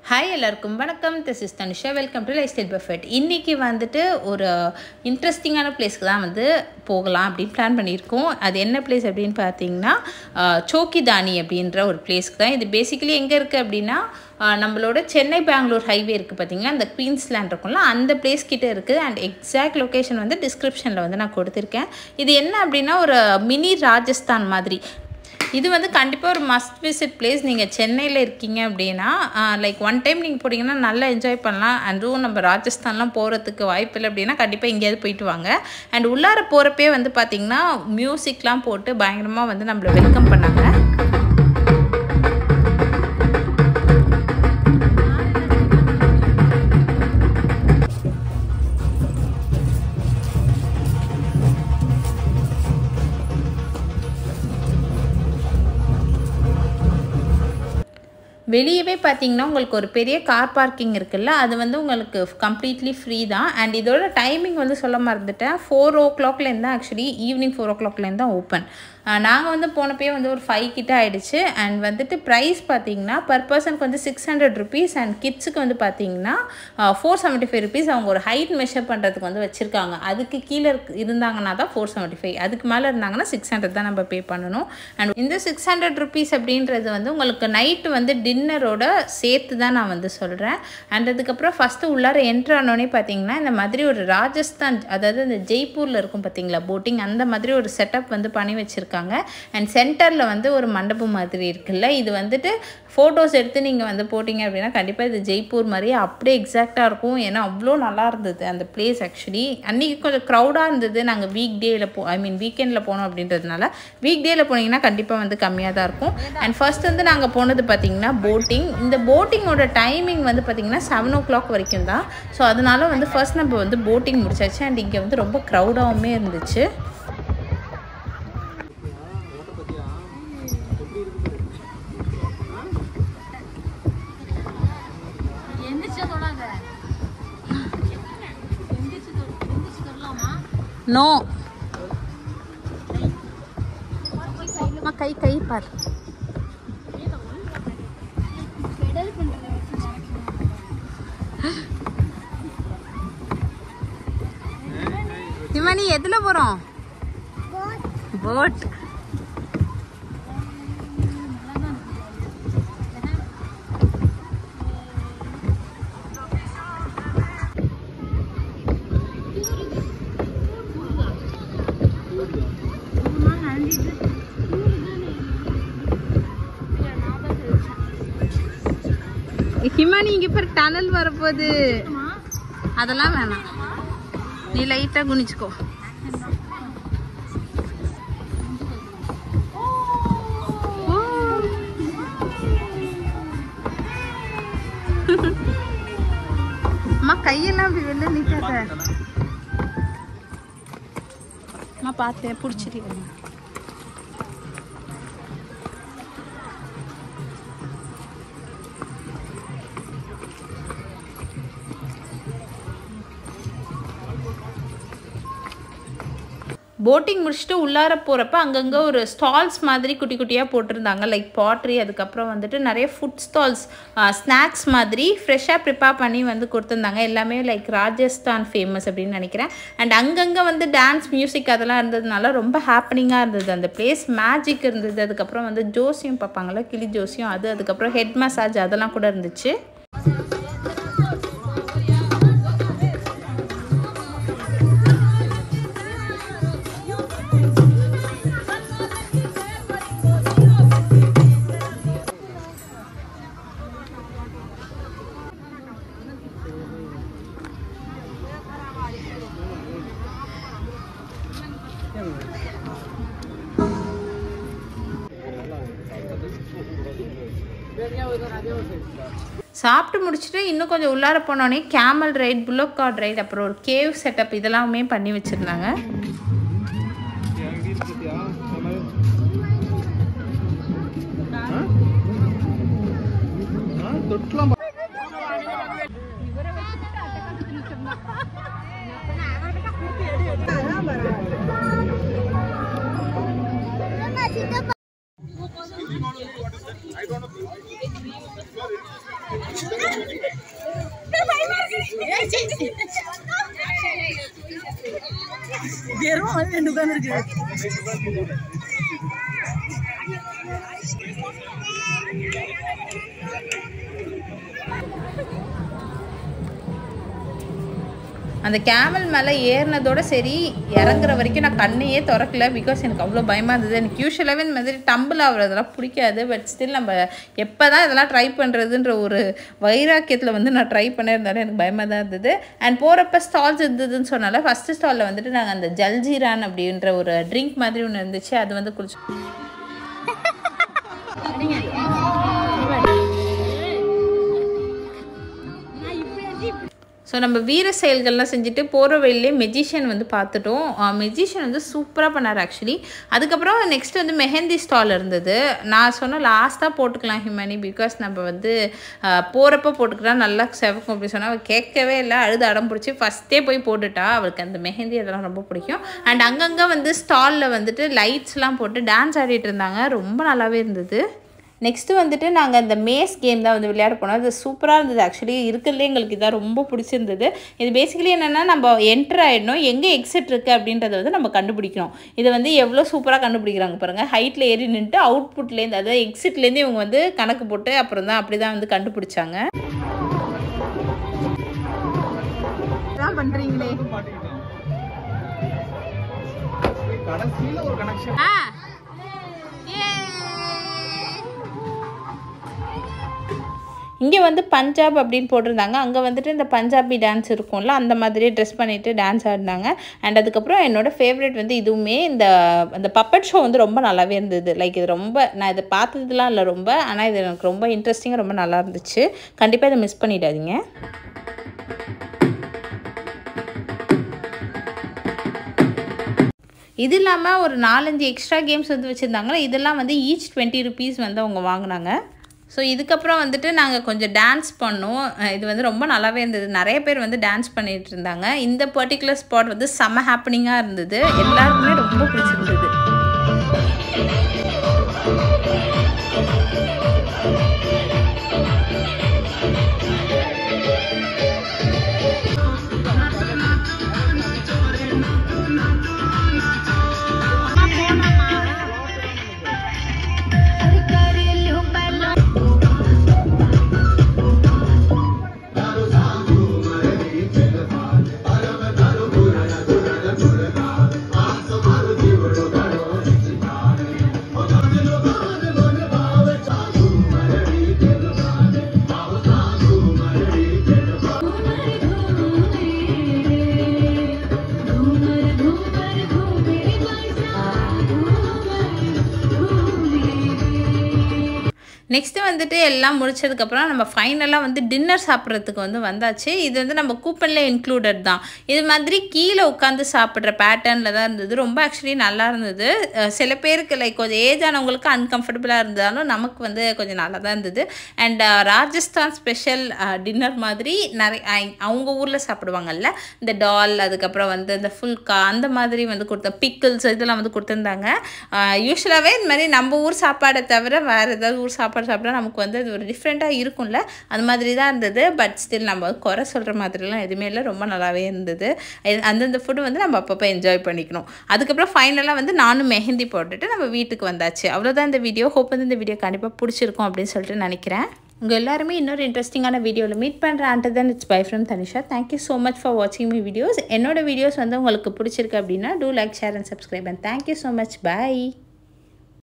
Hi எல்லாருக்கும் வணக்கம் this is Dhanusha welcome to lifestyle perfect இன்றைக்கி வந்துட்டு ஒரு இன்ட்ரெஸ்டிங்கான பிளேஸ்க்கு தான் வந்து போகலாம் அப்படின்னு பிளான் பண்ணியிருக்கோம் அது என்ன பிளேஸ் அப்படின்னு பார்த்தீங்கன்னா சோக்கிதானி அப்படின்ற ஒரு பிளேஸ்க்கு தான் இது பேசிக்கலி எங்கே இருக்குது அப்படின்னா ஆஹ் நம்மளோட சென்னை பெங்களூர் ஹைவே இருக்குது பார்த்தீங்கன்னா அந்த குயின்ஸ்லேண்ட் இருக்கும்ல அந்த பிளேஸ் கிட்ட இருக்குது அண்ட் எக்ஸாக்ட் லொக்கேஷன் வந்து டிஸ்கிரிப்ஷனில் வந்து நான் கொடுத்துருக்கேன் இது என்ன அப்படின்னா ஒரு மினி ராஜஸ்தான் மாதிரி இது வந்து கண்டிப்பாக ஒரு மஸ்ட் விசிட் பிளேஸ் நீங்கள் சென்னையில் இருக்கீங்க அப்படின்னா லைக் ஒன் டைம் நீங்கள் போனீங்கன்னா நல்லா என்ஜாய் பண்ணலாம் அதுவும் நம்ம ராஜஸ்தான்லாம் போகிறதுக்கு வாய்ப்பு இல்லை அப்படின்னா கண்டிப்பாக எங்கேயாவது போயிட்டு வாங்க அண்ட் உள்ளார போகிறப்பே வந்து பார்த்திங்கன்னா மியூசிக்லாம் போட்டு பயங்கரமாக வந்து நம்மளை வெல்கம் பண்ணாங்க வெளியவே பார்த்தீங்கன்னா உங்களுக்கு ஒரு பெரிய கார் பார்க்கிங் இருக்குல்ல அது வந்து உங்களுக்கு கம்ப்ளீட்லி ஃப்ரீ தான் அண்ட் இதோட டைமிங் வந்து சொல்ல மறந்துட்டேன் ஃபோர் ஓ கிளாக்லேருந்து தான் ஆக்சுவலி ஈவினிங் ஃபோர் ஓ கிளாக்லேருந்து தான் ஓப்பன் நாங்கள் வந்து போனப்பே வந்து ஒரு ஃபைவ் கிட்ட ஆயிடுச்சு அண்ட் வந்துட்டு ப்ரைஸ் பார்த்தீங்கன்னா பர் பர்சனுக்கு வந்து சிக்ஸ் ஹண்ட்ரட் ருபீஸ் அண்ட் கிட்ஸுக்கு வந்து பார்த்தீங்கன்னா ஃபோர் செவன்ட்டி ஃபைவ் ருபீஸ் அவங்க ஒரு ஹைட் மெஷர் பண்ணுறதுக்கு வந்து வச்சுருக்காங்க அதுக்கு கீழே இருக்கு- இருந்தாங்கன்னா தான் ஃபோர் செவன்ட்டி ஃபைவ் அதுக்கு மேலே இருந்தாங்கன்னா சிக்ஸ் ஹண்ட்ரட் தான் நம்ம பே பண்ணணும் அண்ட் இந்த சிக்ஸ் ஹண்ட்ரட் ருபீஸ் அப்படின்றது வந்து உங்களுக்கு நைட்டு வந்து டின்னரோட சேர்த்து தான் நான் வந்து சொல்கிறேன் அண்ட் அதுக்கப்புறம் ஃபஸ்ட்டு உள்ளார என்ட்ரு ஆனோடனே பார்த்தீங்கன்னா இந்த மாதிரி ஒரு ராஜஸ்தான் அதாவது இந்த ஜெய்ப்பூரில் இருக்கும் பார்த்தீங்களா போட்டிங் அந்த மாதிரி ஒரு செட்டப் வந்து பண்ணி வச்சுருக்காங்க அண்ட் சென்டரில் வந்து ஒரு மண்டபம் மாதிரி இருக்குல்ல இது வந்துட்டு ஃபோட்டோஸ் எடுத்து நீங்கள் வந்து போட்டிங்க அப்படின்னா கண்டிப்பாக இது ஜெய்ப்பூர் மாதிரியே அப்படியே எக்ஸாக்டாக இருக்கும் ஏன்னா அவ்வளோ நல்லா இருந்தது அந்த பிளேஸ் ஆக்சுவலி அன்றைக்கி கொஞ்சம் க்ரௌடாக இருந்தது நாங்கள் வீக் டேயில் போ ஐ மீன் வீக்கெண்டில் போனோம் அப்படின்றதுனால வீக் டேயில் போனீங்கன்னா கண்டிப்பாக வந்து கம்மியாக தான் இருக்கும் அண்ட் ஃபர்ஸ்ட் வந்து நாங்கள் போனது பார்த்தீங்கன்னா போட்டிங் இந்த போட்டிங்கோட டைமிங் வந்து பார்த்தீங்கன்னா செவன் ஓ கிளாக் வரைக்கும் தான் ஸோ அதனால வந்து ஃபர்ஸ்ட் நம்ம வந்து போட்டிங் முடிச்சாச்சு அண்ட் இங்கே வந்து ரொம்ப க்ரௌடாகவுமே இருந்துச்சு எந்திரிச்சா தொடாத எந்திரிச்சு தொ- எந்திரிச்சு தொடலாமா நோ அம்மா கை கை பாரு பெடல் பண்றது இவனி எதுல போறோம் போட் ஹிமானி இங்க பாரு டனல் வரப்போகுது அதெல்லாம் வேணாம் நீ லைட்டா குனிச்சுக்கோ ஓ. அம்மா கையெல்லாம் அப்படி வெளில நிக்காத அம்மா பார்த்தேன் பிடிச்சிருக்கேன் போட்டிங் முடிச்சுட்டு உள்ளார போகிறப்ப அங்கங்கே ஒரு ஸ்டால்ஸ் மாதிரி குட்டி குட்டியாக போட்டிருந்தாங்க லைக் பாட்ரி அதுக்கப்புறம் வந்துட்டு நிறைய ஃபுட் ஸ்டால்ஸ் ஸ்நாக்ஸ் மாதிரி ஃப்ரெஷ்ஷாக ப்ரிப்பேர் பண்ணி வந்து கொடுத்துருந்தாங்க எல்லாமே லைக் ராஜஸ்தான் ஃபேமஸ் அப்படின்னு நினைக்கிறேன் அண்ட் அங்கங்கே வந்து டான்ஸ் மியூசிக் அதெல்லாம் இருந்ததுனால ரொம்ப ஹாப்பனிங்காக இருந்தது அந்த பிளேஸ் மேஜிக் இருந்தது அதுக்கப்புறம் வந்து ஜோசியம் பார்ப்பாங்கள்ல கிளி ஜோசியம் அது அதுக்கப்புறம் ஹெட் மசாஜ் அதெல்லாம் கூட இருந்துச்சு சாப்பிட்டு முடிச்சுட்டு இன்னும் கொஞ்சம் உள்ளார போனோடனே camel right bullock cart right அப்புறம் ஒரு கேவ் செட்டப் இதெல்லாமே பண்ணி வச்சுருந்தாங்க சித்தப்பா எருமை வந்து ரெண்டு உட்காந்துருக்கு அந்த கேமல் மேலே ஏறினதோட சரி இறங்குற வரைக்கும் நான் கண்ணையே திறக்கல பிகாஸ் எனக்கு அவ்வளோ பயமாக இருந்தது எனக்கு யூஸ்வலாகவே இந்த மாதிரி டம்பிள் ஆகுறதெல்லாம் பிடிக்காது பட் ஸ்டில் நம்ம எப்போ தான் இதெல்லாம் ட்ரை பண்ணுறதுன்ற ஒரு வைராக்கியத்தில் வந்து நான் ட்ரை பண்ணியிருந்தாலும் எனக்கு பயமாக தான் இருந்தது அண்ட் போகிறப்ப ஸ்டால்ஸ் இருந்ததுன்னு சொன்னால ஃபஸ்ட்டு ஸ்டாலில் வந்துட்டு நாங்கள் அந்த ஜல்ஜீரான் அப்படின்ற ஒரு ட்ரிங்க் மாதிரி ஒன்று இருந்துச்சு அது வந்து குடிச்சோம் ஸோ நம்ம வீர செயல்கள்லாம் செஞ்சுட்டு போகிற வழியிலே மெஜிஷியன் வந்து பார்த்துட்டோம் மெஜிஷியன் வந்து சூப்பராக பண்ணார் ஆக்சுவலி அதுக்கப்புறம் நெக்ஸ்ட் வந்து மெஹந்தி ஸ்டால் இருந்தது நான் சொன்னேன் லாஸ்ட்டாக போட்டுக்கலாம் ஹியூமனி பிகாஸ் நம்ம வந்து போகிறப்ப போட்டுக்கலாம் நல்லா செவக்கும் அப்படி சொன்னால் அவள் கேட்கவே இல்லை அழுது அடம் பிடிச்சி ஃபஸ்ட்டே போய் போட்டுட்டா அவளுக்கு அந்த மெஹந்தி அதெல்லாம் ரொம்ப பிடிக்கும் அண்ட் அங்கங்கே வந்து ஸ்டாலில் வந்துட்டு லைட்ஸ்லாம் போட்டு டான்ஸ் ஆடிட்டு இருந்தாங்க ரொம்ப நல்லாவே இருந்தது நெக்ஸ்ட்டு வந்துட்டு நாங்கள் அந்த மேஸ் கேம் தான் வந்து விளையாட போனோம் அது சூப்பராக இருந்தது ஆக்சுவலி இருக்கிறதுலே எங்களுக்கு இதான் ரொம்ப பிடிச்சிருந்தது இது பேசிக்கலி என்னென்னா நம்ம என்டர் ஆகிடணும் எங்கே எக்ஸிட் இருக்குது அப்படின்றத வந்து நம்ம கண்டுபிடிக்கணும் இது வந்து எவ்வளோ சூப்பராக கண்டுபிடிக்கிறாங்க பாருங்கள் ஹைட்டில் ஏறி நின்றுட்டு அவுட்புட்லேருந்து அதாவது எக்ஸிட்லேருந்து இவங்க வந்து கணக்கு போட்டு அப்புறம் தான் அப்படி தான் வந்து கண்டுபிடிச்சாங்க பண்றீங்களே இங்கே வந்து பஞ்சாப் அப்படின்னு போட்டிருந்தாங்க அங்கே வந்துட்டு இந்த பஞ்சாபி டான்ஸ் இருக்கும்ல அந்த மாதிரியே ட்ரெஸ் பண்ணிவிட்டு டான்ஸ் ஆடினாங்க அண்ட் அதுக்கப்புறம் என்னோடய ஃபேவரட் வந்து இதுவுமே இந்த அந்த பப்பட் ஷோ வந்து ரொம்ப நல்லாவே இருந்தது லைக் இது ரொம்ப நான் இதை பார்த்ததுலாம் இல்லை ரொம்ப ஆனால் இது எனக்கு ரொம்ப இன்ட்ரெஸ்டிங்காக ரொம்ப நல்லா இருந்துச்சு கண்டிப்பாக இதை மிஸ் பண்ணிடாதீங்க இது இல்லாமல் ஒரு நாலஞ்சு எக்ஸ்ட்ரா கேம்ஸ் வந்து வச்சுருந்தாங்க இதெல்லாம் வந்து ஈச் டுவெண்ட்டி ருபீஸ் வந்து அவங்க வாங்கினாங்க ஸோ இதுக்கப்புறம் வந்துட்டு நாங்கள் கொஞ்சம் டான்ஸ் பண்ணோம் அஹ் இது வந்து ரொம்ப நல்லாவே இருந்தது நிறைய பேர் வந்து டான்ஸ் பண்ணிட்டு இருந்தாங்க இந்த பர்டிகுலர் ஸ்பாட் வந்து செம்ம ஹாப்பனிங்காக இருந்தது எல்லாருக்குமே ரொம்ப பிடிச்சிருந்தது நெக்ஸ்ட்டு வந்துட்டு எல்லாம் முடிச்சதுக்கப்புறம் நம்ம ஃபைனலாக வந்து டின்னர் சாப்பிட்றதுக்கு வந்து வந்தாச்சு இது வந்து நம்ம கூப்பனில் இன்க்ளூடட் தான் இது மாதிரி கீழே உட்காந்து சாப்பிட்ற பேட்டர்னில் தான் இருந்தது ரொம்ப ஆக்சுவலி நல்லா இருந்தது அஹ் சில பேருக்கு லைக் கொஞ்சம் ஏஜ் ஆனவங்களுக்கு அன்கம்ஃபர்டபுளாக இருந்தாலும் நமக்கு வந்து கொஞ்சம் நல்லா தான் இருந்தது அண்ட் ராஜஸ்தான் ஸ்பெஷல் டின்னர் மாதிரி நிறைய ஐ- அவங்க ஊரில் சாப்பிடுவாங்கல்ல இந்த டால் அதுக்கப்புறம் வந்து இந்த ஃபுல்கா அந்த மாதிரி வந்து கொடுத்த பிக்கிள்ஸ் இதெல்லாம் வந்து கொடுத்துருந்தாங்க யூஸ்வலாகவே இந்த மாதிரி நம்ம ஊர் சாப்பாடை தவிர வேறு ஏதாவது ஊர் சாப்பாடு சாப்பிட்டா நமக்கு வந்து அது ஒரு டிஃப்ரெண்ட்டாக இருக்கும்ல அது மாதிரி தான் இருந்தது பட் ஸ்டில் நம்ம குறை சொல்கிற மாதிரிலாம் எதுவுமே இல்லை ரொம்ப நல்லாவே இருந்தது அது- அந்தந்த ஃபுட்டு வந்து நம்ம அப்பப்போ என்ஜாய் பண்ணிக்கணும் அதுக்கப்புறம் ஃபைனலாக வந்து நானும் மெஹந்தி போட்டுட்டு நம்ம வீட்டுக்கு வந்தாச்சு அவ்வளோதான் இந்த வீடியோ ஹோப் வந்து இந்த வீடியோ கண்டிப்பாக பிடிச்சிருக்கும் அப்படின்னு சொல்லிட்டு நினைக்கிறேன் உங்கள் எல்லாருமே இன்னொரு இன்ட்ரெஸ்டிங்கான வீடியோவில் மீட் பண்ணுற ஆண்டர் தன் it's bye from Thanisha thank you so much for வாட்சிங் மீ வீடியோஸ் என்னோட வீடியோஸ் வந்து உங்களுக்கு பிடிச்சிருக்கு அப்படின்னா do like share and subscribe and thank you so much by